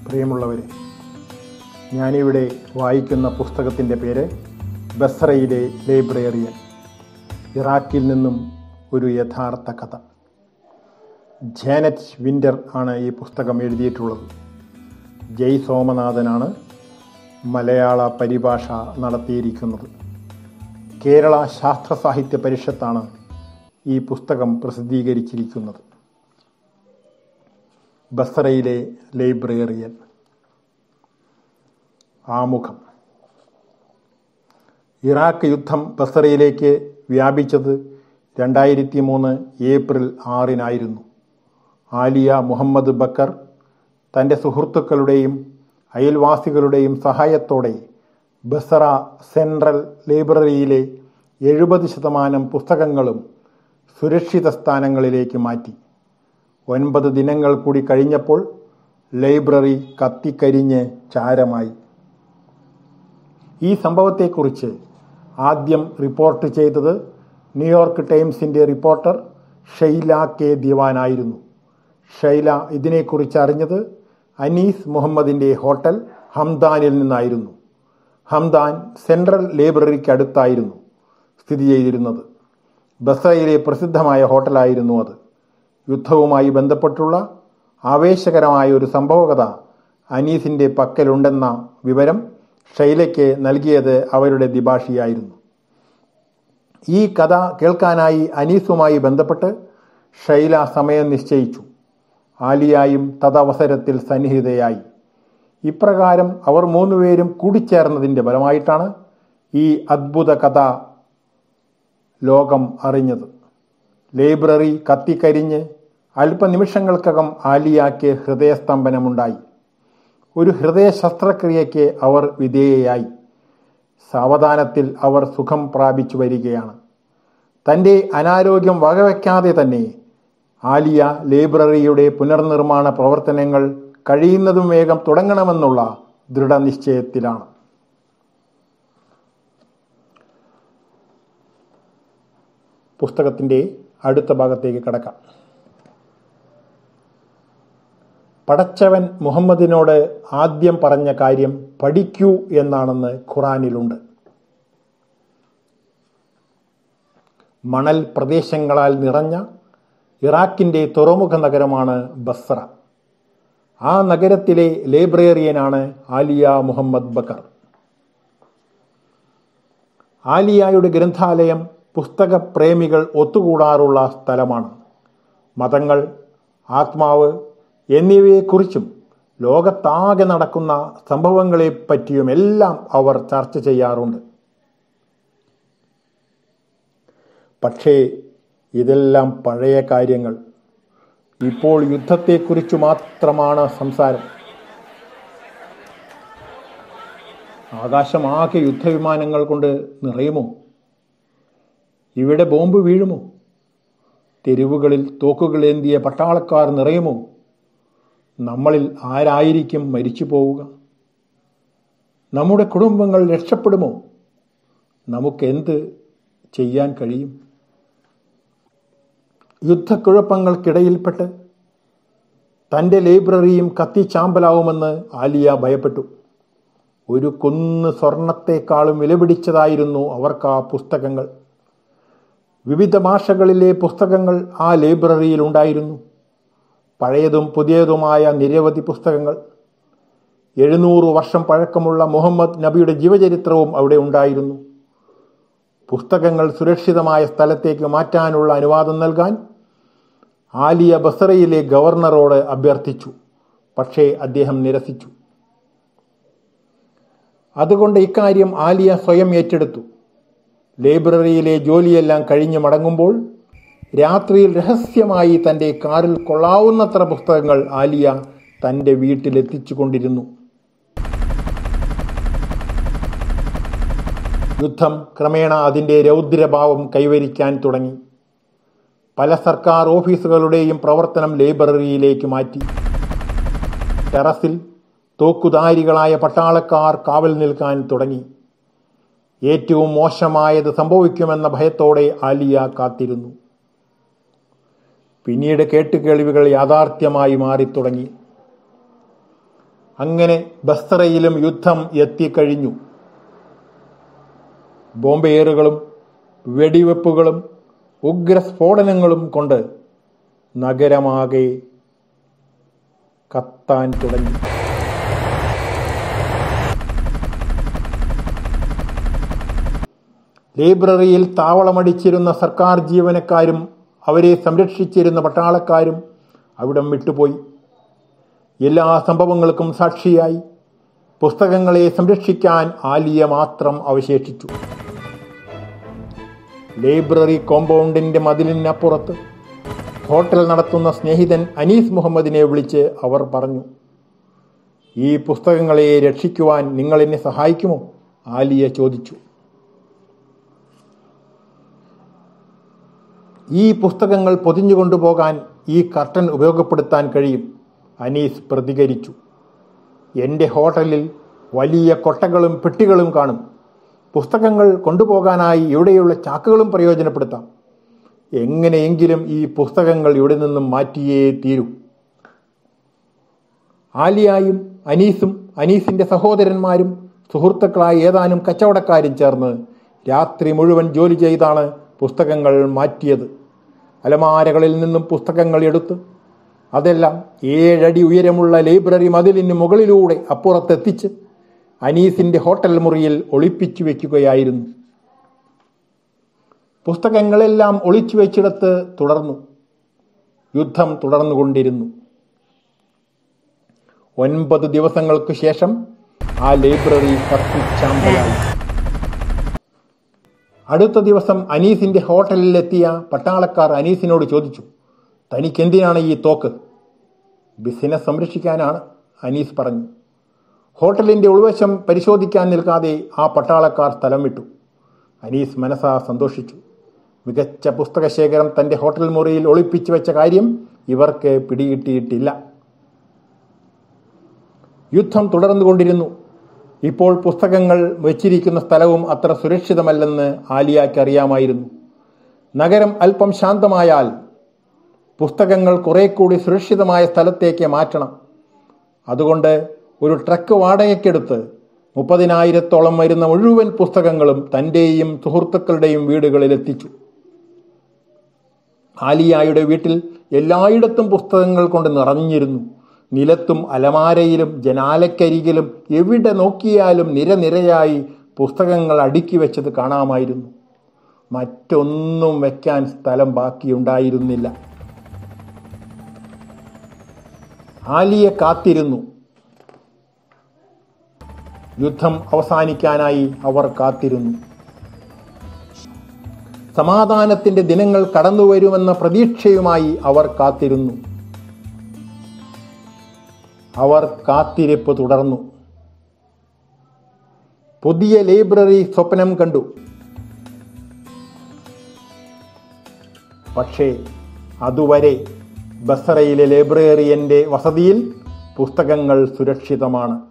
പ്രിയമുള്ളവരെ ഞാനിവിടെ വായിക്കുന്ന പുസ്തകത്തിൻ്റെ പേര് ബസ്രയിലെ ലൈബ്രറിയൻ ഇറാഖിൽ നിന്നും ഒരു യഥാർത്ഥ കഥ ജാനറ്റ് വിൻ്റർ ആണ് ഈ പുസ്തകം എഴുതിയിട്ടുള്ളത് ജയ് സോമനാഥനാണ് മലയാള പരിഭാഷ നടത്തിയിരിക്കുന്നത് കേരള ശാസ്ത്ര സാഹിത്യ പരിഷത്താണ് ഈ പുസ്തകം പ്രസിദ്ധീകരിച്ചിരിക്കുന്നത് ബസ്രയിലെ ലൈബ്രറിയൻ ആമുഖം ഇറാഖ് യുദ്ധം ബസ്രയിലേക്ക് വ്യാപിച്ചത് രണ്ടായിരത്തി മൂന്ന് ഏപ്രിൽ ആറിനായിരുന്നു ആലിയ മുഹമ്മദ് ബക്കർ തൻ്റെ സുഹൃത്തുക്കളുടെയും അയൽവാസികളുടെയും സഹായത്തോടെ ബസറ സെൻട്രൽ ലൈബ്രറിയിലെ എഴുപത് ശതമാനം പുസ്തകങ്ങളും സുരക്ഷിത സ്ഥാനങ്ങളിലേക്ക് മാറ്റി ഒൻപത് ദിനങ്ങൾ കൂടി കഴിഞ്ഞപ്പോൾ ലൈബ്രറി കത്തിക്കരിഞ്ഞ് ചാരമായി ഈ സംഭവത്തെക്കുറിച്ച് ആദ്യം റിപ്പോർട്ട് ചെയ്തത് ന്യൂയോർക്ക് ടൈംസിൻ്റെ റിപ്പോർട്ടർ ഷെയ്ല കെ ദിവാനായിരുന്നു ഷൈല ഇതിനെക്കുറിച്ച് അറിഞ്ഞത് അനീസ് മുഹമ്മദിൻ്റെ ഹോട്ടൽ ഹംദാനിൽ നിന്നായിരുന്നു ഹംദാൻ സെൻട്രൽ ലൈബ്രറിക്ക് അടുത്തായിരുന്നു സ്ഥിതി ചെയ്തിരുന്നത് ബസറയിലെ പ്രസിദ്ധമായ ഹോട്ടലായിരുന്നു അത് യുദ്ധവുമായി ബന്ധപ്പെട്ടുള്ള ആവേശകരമായ ഒരു സംഭവകഥ അനീസിൻ്റെ പക്കലുണ്ടെന്ന വിവരം ഷൈലയ്ക്ക് നൽകിയത് അവരുടെ ദിഭാഷിയായിരുന്നു ഈ കഥ കേൾക്കാനായി അനീസുമായി ബന്ധപ്പെട്ട് ഷൈല സമയം നിശ്ചയിച്ചു ആലിയായും തദവസരത്തിൽ സന്നിഹിതയായി ഇപ്രകാരം അവർ മൂന്നുപേരും കൂടിച്ചേർന്നതിൻ്റെ ഫലമായിട്ടാണ് ഈ അദ്ഭുത കഥ ലോകം അറിഞ്ഞത് ലൈബ്രറി കത്തിക്കരിഞ്ഞ് അല്പനിമിഷങ്ങൾക്കകം ആലിയാക്ക് ഹൃദയസ്തംഭനമുണ്ടായി ഒരു ഹൃദയ ശസ്ത്രക്രിയയ്ക്ക് അവർ വിധേയയായി സാവധാനത്തിൽ അവർ സുഖം പ്രാപിച്ചു വരികയാണ് തൻ്റെ അനാരോഗ്യം വകവയ്ക്കാതെ തന്നെ ആലിയ ലൈബ്രറിയുടെ പുനർനിർമ്മാണ പ്രവർത്തനങ്ങൾ കഴിയുന്നതും വേഗം തുടങ്ങണമെന്നുള്ള ദൃഢനിശ്ചയത്തിലാണ് പുസ്തകത്തിൻ്റെ അടുത്ത ഭാഗത്തേക്ക് കടക്കാം പടച്ചവൻ മുഹമ്മദിനോട് ആദ്യം പറഞ്ഞ കാര്യം പഠിക്കൂ എന്നാണെന്ന് ഖുറാനിലുണ്ട് മണൽ പ്രദേശങ്ങളാൽ നിറഞ്ഞ ഇറാഖിൻ്റെ തുറമുഖ നഗരമാണ് ബസ്ര ആ നഗരത്തിലെ ലൈബ്രറിയനാണ് ആലിയ മുഹമ്മദ് ബക്കർ ആലിയായുടെ ഗ്രന്ഥാലയം പുസ്തകപ്രേമികൾ ഒത്തുകൂടാറുള്ള സ്ഥലമാണ് മതങ്ങൾ ആത്മാവ് എന്നിവയെക്കുറിച്ചും ലോകത്താകെ നടക്കുന്ന സംഭവങ്ങളെപ്പറ്റിയുമെല്ലാം അവർ ചർച്ച ചെയ്യാറുണ്ട് പക്ഷേ ഇതെല്ലാം പഴയ കാര്യങ്ങൾ ഇപ്പോൾ യുദ്ധത്തെക്കുറിച്ച് മാത്രമാണ് സംസാരം ആകാശമാകെ യുദ്ധവിമാനങ്ങൾ കൊണ്ട് നിറയുമോ ഇവിടെ ബോംബ് വീഴുമോ തെരുവുകളിൽ തോക്കുകളേന്തിയ പട്ടാളക്കാർ നിറയുമോ നമ്മളിൽ ആരായിരിക്കും മരിച്ചു പോവുക നമ്മുടെ കുടുംബങ്ങൾ രക്ഷപ്പെടുമോ നമുക്കെന്ത് ചെയ്യാൻ കഴിയും യുദ്ധക്കുഴപ്പങ്ങൾക്കിടയിൽപ്പെട്ട് തൻ്റെ ലൈബ്രറിയും കത്തിച്ചാമ്പലാവുമെന്ന് ആലിയ ഭയപ്പെട്ടു ഒരു കുന്ന് സ്വർണത്തെക്കാളും വിലപിടിച്ചതായിരുന്നു അവർക്ക് ആ പുസ്തകങ്ങൾ വിവിധ ഭാഷകളിലെ പുസ്തകങ്ങൾ ആ ലൈബ്രറിയിൽ ഉണ്ടായിരുന്നു പഴയതും പുതിയതുമായ നിരവധി പുസ്തകങ്ങൾ എഴുന്നൂറ് വർഷം പഴക്കമുള്ള മുഹമ്മദ് നബിയുടെ ജീവചരിത്രവും അവിടെ ഉണ്ടായിരുന്നു പുസ്തകങ്ങൾ സുരക്ഷിതമായ സ്ഥലത്തേക്ക് മാറ്റാനുള്ള അനുവാദം നൽകാൻ ആലിയ ബസറയിലെ ഗവർണറോട് അഭ്യർത്ഥിച്ചു പക്ഷേ അദ്ദേഹം നിരസിച്ചു അതുകൊണ്ട് ഇക്കാര്യം ആലിയ സ്വയം ഏറ്റെടുത്തു ലൈബ്രറിയിലെ ജോലിയെല്ലാം കഴിഞ്ഞു മടങ്ങുമ്പോൾ രാത്രിയിൽ രഹസ്യമായി തൻ്റെ കാറിൽ കൊള്ളാവുന്നത്ര പുസ്തകങ്ങൾ ആലിയ തൻ്റെ വീട്ടിലെത്തിച്ചു കൊണ്ടിരുന്നു യുദ്ധം ക്രമേണ അതിൻ്റെ രൗദ്രഭാവം കൈവരിക്കാൻ തുടങ്ങി പല സർക്കാർ ഓഫീസുകളുടെയും പ്രവർത്തനം ലൈബ്രറിയിലേക്ക് മാറ്റി ടെറസിൽ തോക്കുധാരികളായ പട്ടാളക്കാർ കാവൽ നിൽക്കാൻ തുടങ്ങി ഏറ്റവും മോശമായത് സംഭവിക്കുമെന്ന ഭയത്തോടെ ആലിയ കാത്തിരുന്നു പിന്നീട് കേട്ടുകേൾവികൾ യാഥാർത്ഥ്യമായി മാറിത്തുടങ്ങി അങ്ങനെ ബസ്രയിലും യുദ്ധം എത്തിക്കഴിഞ്ഞു ബോംബേറുകളും വെടിവെപ്പുകളും ഉഗ്രസ്ഫോടനങ്ങളും കൊണ്ട് നഗരമാകെ കത്താൻ തുടങ്ങി ലൈബ്രറിയിൽ താവളമടിച്ചിരുന്ന സർക്കാർ ജീവനക്കാരും അവരെ സംരക്ഷിച്ചിരുന്ന പട്ടാളക്കാരും അവിടം വിട്ടുപോയി എല്ലാ സംഭവങ്ങൾക്കും സാക്ഷിയായി പുസ്തകങ്ങളെ സംരക്ഷിക്കാൻ ആലിയ മാത്രം അവശേഷിച്ചു ലൈബ്രറി കോമ്പൗണ്ടിന്റെ മതിലിനപ്പുറത്ത് ഹോട്ടൽ നടത്തുന്ന സ്നേഹിതൻ അനീസ് മുഹമ്മദിനെ വിളിച്ച് അവർ പറഞ്ഞു ഈ പുസ്തകങ്ങളെ രക്ഷിക്കുവാൻ നിങ്ങൾ എന്നെ സഹായിക്കുമോ ആലിയ ചോദിച്ചു ഈ പുസ്തകങ്ങൾ പൊതിഞ്ഞു കൊണ്ടുപോകാൻ ഈ കർട്ടൻ ഉപയോഗപ്പെടുത്താൻ കഴിയും അനീസ് പ്രതികരിച്ചു എൻ്റെ ഹോട്ടലിൽ വലിയ കൊട്ടകളും പെട്ടികളും കാണും പുസ്തകങ്ങൾ കൊണ്ടുപോകാനായി ഇവിടെയുള്ള ചാക്കുകളും പ്രയോജനപ്പെടുത്താം എങ്ങനെയെങ്കിലും ഈ പുസ്തകങ്ങൾ ഇവിടെ നിന്നും മാറ്റിയേ തീരൂ ആലിയായും അനീസും അനീസിന്റെ സഹോദരന്മാരും സുഹൃത്തുക്കളായ ഏതാനും കച്ചവടക്കാരും ചേർന്ന് രാത്രി മുഴുവൻ ജോലി ചെയ്താണ് പുസ്തകങ്ങൾ മാറ്റിയത് അലമാരകളിൽ നിന്നും പുസ്തകങ്ങൾ എടുത്ത് അതെല്ലാം ഏഴടി ഉയരമുള്ള ലൈബ്രറി മതിലിന് മുകളിലൂടെ അപ്പുറത്തെത്തിച്ച് അനീസിന്റെ ഹോട്ടൽ മുറിയിൽ ഒളിപ്പിച്ചു വെക്കുകയായിരുന്നു പുസ്തകങ്ങളെല്ലാം ഒളിച്ചു വെച്ചിടത്ത് തുടർന്നു യുദ്ധം തുടർന്നുകൊണ്ടിരുന്നു ഒൻപത് ദിവസങ്ങൾക്ക് ശേഷം ആ ലൈബ്രറി കത്തിച്ചാമ്പലായി അടുത്ത ദിവസം അനീസിന്റെ ഹോട്ടലിലെത്തിയ പട്ടാളക്കാർ അനീസിനോട് ചോദിച്ചു തനിക്കെന്തിനാണ് ഈ തോക്ക് ബിസിനസ് സംരക്ഷിക്കാനാണ് അനീസ് പറഞ്ഞു ഹോട്ടലിന്റെ ഉൾവശം പരിശോധിക്കാൻ നിൽക്കാതെ ആ പട്ടാളക്കാർ സ്ഥലം വിട്ടു അനീസ് മനസ്സാ സന്തോഷിച്ചു മികച്ച പുസ്തകശേഖരം തന്റെ ഹോട്ടൽ മുറിയിൽ ഒളിപ്പിച്ചു വെച്ച കാര്യം ഇവർക്ക് പിടികിട്ടിയിട്ടില്ല യുദ്ധം തുടർന്നുകൊണ്ടിരുന്നു ഇപ്പോൾ പുസ്തകങ്ങൾ വെച്ചിരിക്കുന്ന സ്ഥലവും അത്ര സുരക്ഷിതമല്ലെന്ന് ആലിയാക്ക് അറിയാമായിരുന്നു നഗരം അല്പം ശാന്തമായാൽ പുസ്തകങ്ങൾ കുറെ കൂടി സുരക്ഷിതമായ സ്ഥലത്തേക്ക് മാറ്റണം അതുകൊണ്ട് ഒരു ട്രക്ക് വാടകയ്ക്കെടുത്ത് മുപ്പതിനായിരത്തോളം വരുന്ന മുഴുവൻ പുസ്തകങ്ങളും തൻ്റെയും സുഹൃത്തുക്കളുടെയും വീടുകളിൽ എത്തിച്ചു ആലിയായുടെ വീട്ടിൽ എല്ലായിടത്തും പുസ്തകങ്ങൾ കൊണ്ട് നിറഞ്ഞിരുന്നു നിലത്തും അലമാരയിലും ജനാലക്കരികിലും എവിടെ നോക്കിയാലും നിരനിരയായി പുസ്തകങ്ങൾ അടുക്കി വെച്ചത് കാണാമായിരുന്നു മറ്റൊന്നും വെക്കാൻ സ്ഥലം ബാക്കിയുണ്ടായിരുന്നില്ല ആലിയെ കാത്തിരുന്നു യുദ്ധം അവസാനിക്കാനായി അവർ കാത്തിരുന്നു സമാധാനത്തിന്റെ ദിനങ്ങൾ കടന്നുവരുമെന്ന പ്രതീക്ഷയുമായി അവർ കാത്തിരുന്നു അവർ കാത്തിരിപ്പ് തുടർന്നു പുതിയ ലൈബ്രറി സ്വപ്നം കണ്ടു പക്ഷേ അതുവരെ ബസറയിലെ ലൈബ്രറിയന്റെ വസതിയിൽ പുസ്തകങ്ങൾ സുരക്ഷിതമാണ്